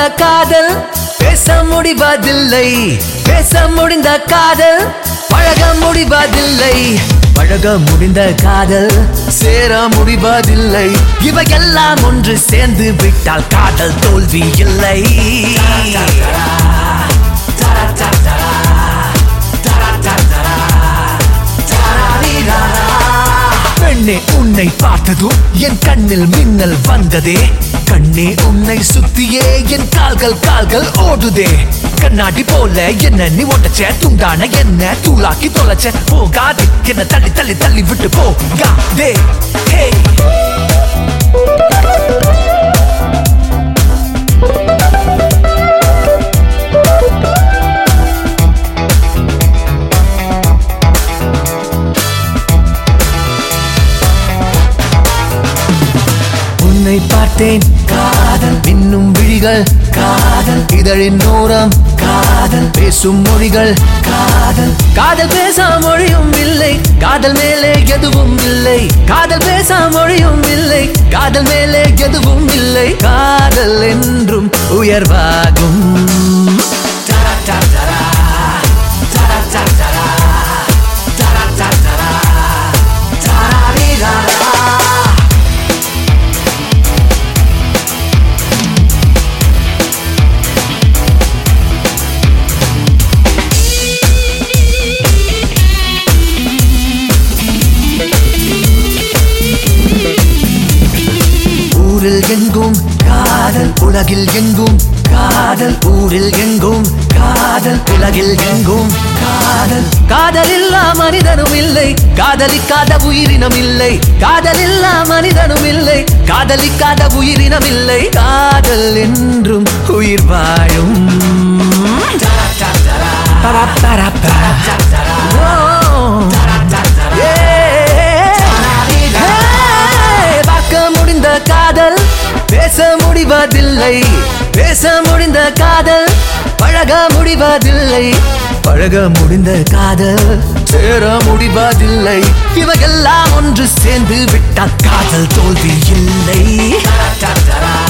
காதல் பேச முடிவதில்லை பேச முடிந்த காதல் பழக முடிவதில்லை பழக முடிந்த காதல் சேர முடிவதில்லை இவையெல்லாம் ஒன்று சேர்ந்து விட்டால் காதல் தோல்வி இல்லை பெண்ணே உன்னை பார்த்ததும் என் கண்ணில் மின்னல் வந்ததே கண்ணே உன்னை சுத்தியே என் கால்கள் கால்கள் ஓடுதே கண்ணாடி போல என்ன நீ ஒட்டச்ச துண்டான என்ன தூளாக்கி தொலைச்ச போகாதே என்ன தள்ளி தள்ளி தள்ளி விட்டு போகாதே ஹே உன்னை பார்த்தேன் காதல் இன்னும் விழிகள் காதல் இதழின் ஓரம் காதல் பேசும் மொழிகள் காதல் காதல் பேசா மொழியும் இல்லை காதல் மேலே எதுவும் இல்லை காதல் பேசா மொழியும் இல்லை காதல் மேலே எதுவும் இல்லை காதல் என்றும் உயர்வாகும் டரா, டரா, டரா. டரா, டரா, டரா. டரா, டரா, டரா. டராரிரரா. ஊரில் எங்கும் காதல் உலகில் எங்கும் காதல் ஊரில் எங்கும் காதல் உலகில் எங்கும் காதல் காதலில்லா மனிதனும் இல்லை காதலிக்காத உயிரினம் இல்லை காதலில்லா மனிதனும் இல்லை காதலிக்காத உயிரினம் இல்லை காதல் என்றும் உயிர் வாழும் பரா, பரா, பரா. ஓ. Yeah. Hey, பார்க்க முடிந்த காதல் பேச முடிவதில்லை பேச முடிந்த காதல் பழக முடிவதில்லை பழக முடிந்த காதல் சேர முடிவதில்லை இவையெல்லாம் ஒன்று சேர்ந்து விட்டால் காதல் தோல்வி இல்லை